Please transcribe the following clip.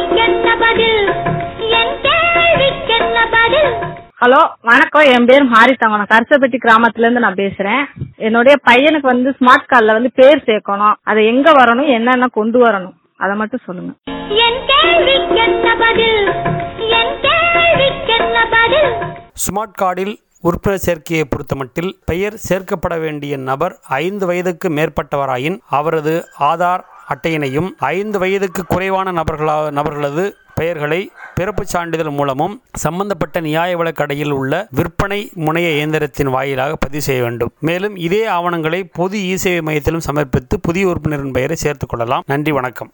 கேள்விக்கென்ன பதில் என் கேள்விக்கென்ன பதில் ஹலோ வணக்கம் என் பேர் மாரித்தங்கனம் கரிசப்பட்டி கிராமத்துல இருந்து நான் பேசுறேன் என்னுடைய பையனுக்கு வந்து ஸ்மார்ட் கார்டுல வந்து பேர் சேர்க்கணும் அதை எங்க வரணும் என்னென்ன கொண்டு வரணும் அதை மட்டும் சொல்லுங்க என் கேள்விக்கென்ன பதில் என் கேள்விக்கென்ன பதில் ஸ்மார்ட் கார்டில் உறுப்பினர் சேர்க்கையை பொறுத்தமட்டில் பெயர் சேர்க்கப்பட வேண்டிய நபர் ஐந்து வயதுக்கு மேற்பட்டவராயின் அவரது ஆதார் அட்டையினையும் ஐந்து வயதுக்கு குறைவான நபர்களா நபர்களது பெயர்களை பிறப்புச் சான்றிதழ் மூலமும் சம்பந்தப்பட்ட நியாய விலைக் கடையில் உள்ள விற்பனை முனைய இயந்திரத்தின் வாயிலாக பதிவு செய்ய வேண்டும் மேலும் இதே ஆவணங்களை பொது இ சேவை மையத்திலும் சமர்ப்பித்து புதிய உறுப்பினரின் பெயரை சேர்த்துக் கொள்ளலாம் நன்றி வணக்கம்